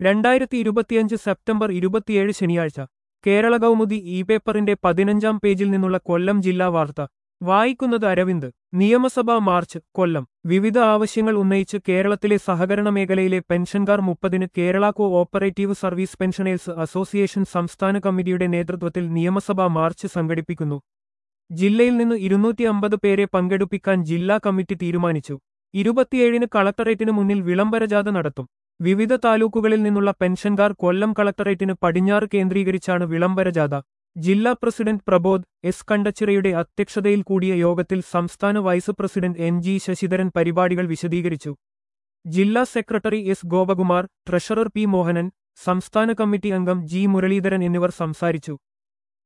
രണ്ടായിരത്തി ഇരുപത്തിയഞ്ച് സെപ്റ്റംബർ ഇരുപത്തിയേഴ് ശനിയാഴ്ച കേരള കൗമുദി ഇ പേപ്പറിന്റെ പതിനഞ്ചാം പേജിൽ നിന്നുള്ള കൊല്ലം ജില്ലാ വാർത്ത വായിക്കുന്നത് അരവിന്ദ് നിയമസഭാ മാർച്ച് കൊല്ലം വിവിധ ആവശ്യങ്ങൾ ഉന്നയിച്ച് കേരളത്തിലെ സഹകരണ മേഖലയിലെ പെൻഷൻകാർ മുപ്പതിന് Kerala cooperative service pensioners association സംസ്ഥാന കമ്മിറ്റിയുടെ നേതൃത്വത്തിൽ നിയമസഭാ മാർച്ച് സംഘടിപ്പിക്കുന്നു ജില്ലയിൽ നിന്ന് ഇരുന്നൂറ്റി അമ്പത് പേരെ പങ്കെടുപ്പിക്കാൻ ജില്ലാ കമ്മിറ്റി തീരുമാനിച്ചു ഇരുപത്തിയേഴിന് കളക്ടറേറ്റിന് മുന്നിൽ വിളംബരജാഥ നടത്തും വിവിധ താലൂക്കുകളിൽ നിന്നുള്ള പെൻഷൻകാർ കൊല്ലം കളക്ടറേറ്റിന് പടിഞ്ഞാറ് കേന്ദ്രീകരിച്ചാണ് വിളംബരജാഥ ജില്ലാ പ്രസിഡന്റ് പ്രബോധ് എസ് കണ്ടച്ചിറയുടെ അധ്യക്ഷതയിൽ കൂടിയ യോഗത്തിൽ സംസ്ഥാന vice president N G Sasidharan പരിപാടികൾ വിശദീകരിച്ചു ജില്ലാ secretary S Gopakumar treasurer P Mohanan സംസ്ഥാന കമ്മിറ്റി അംഗം ജി മുരളീധരൻ എന്നിവർ സംസാരിച്ചു